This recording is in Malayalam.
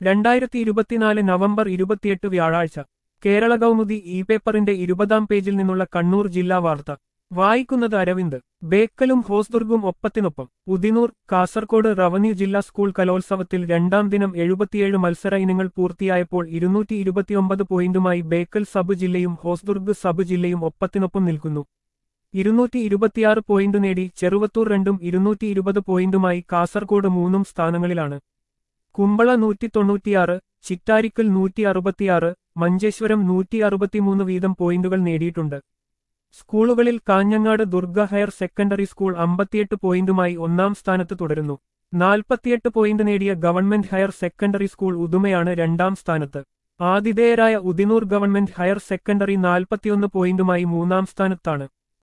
രണ്ടായിരത്തി ഇരുപത്തിനാല് നവംബർ ഇരുപത്തിയെട്ട് വ്യാഴാഴ്ച കേരള കൗമുദി ഇ പേപ്പറിന്റെ ഇരുപതാം പേജിൽ നിന്നുള്ള കണ്ണൂർ ജില്ലാ വാർത്ത വായിക്കുന്നത് അരവിന്ദ് ബേക്കലും ഹോസ്ദുർഗും ഒപ്പത്തിനൊപ്പം ഉദിനൂർ കാസർകോട് റവന്യൂ ജില്ലാ സ്കൂൾ കലോത്സവത്തിൽ രണ്ടാം ദിനം എഴുപത്തിയേഴ് മത്സര ഇനങ്ങൾ പൂർത്തിയായപ്പോൾ ഇരുന്നൂറ്റി ഇരുപത്തിയൊമ്പത് പോയിന്റുമായി ബേക്കൽ സബ് ജില്ലയും ഹോസ്ദുർഗ് സബ് ജില്ലയും ഒപ്പത്തിനൊപ്പം നിൽക്കുന്നു ഇരുന്നൂറ്റി ഇരുപത്തിയാറ് പോയിന്റ് നേടി ചെറുവത്തൂർ രണ്ടും ഇരുന്നൂറ്റി ഇരുപത് പോയിന്റുമായി കാസർകോട് മൂന്നും സ്ഥാനങ്ങളിലാണ് കുമ്പള നൂറ്റി തൊണ്ണൂറ്റിയാറ് ചിറ്റാരിക്കൽ നൂറ്റി അറുപത്തിയാറ് മഞ്ചേശ്വരം നൂറ്റി അറുപത്തിമൂന്ന് വീതം പോയിന്റുകൾ നേടിയിട്ടുണ്ട് സ്കൂളുകളിൽ Kanhangad Durga higher secondary school അമ്പത്തിയെട്ട് പോയിന്റുമായി ഒന്നാം സ്ഥാനത്ത് തുടരുന്നു നാൽപ്പത്തിയെട്ട് പോയിന്റ് നേടിയ ഗവൺമെന്റ് ഹയർ സെക്കൻഡറി സ്കൂൾ ഉദുമയാണ് രണ്ടാം സ്ഥാനത്ത് ആതിഥേയരായ ഉദിനൂർ ഗവൺമെന്റ് ഹയർ സെക്കൻഡറി നാൽപ്പത്തിയൊന്ന് പോയിന്റുമായി മൂന്നാം സ്ഥാനത്താണ്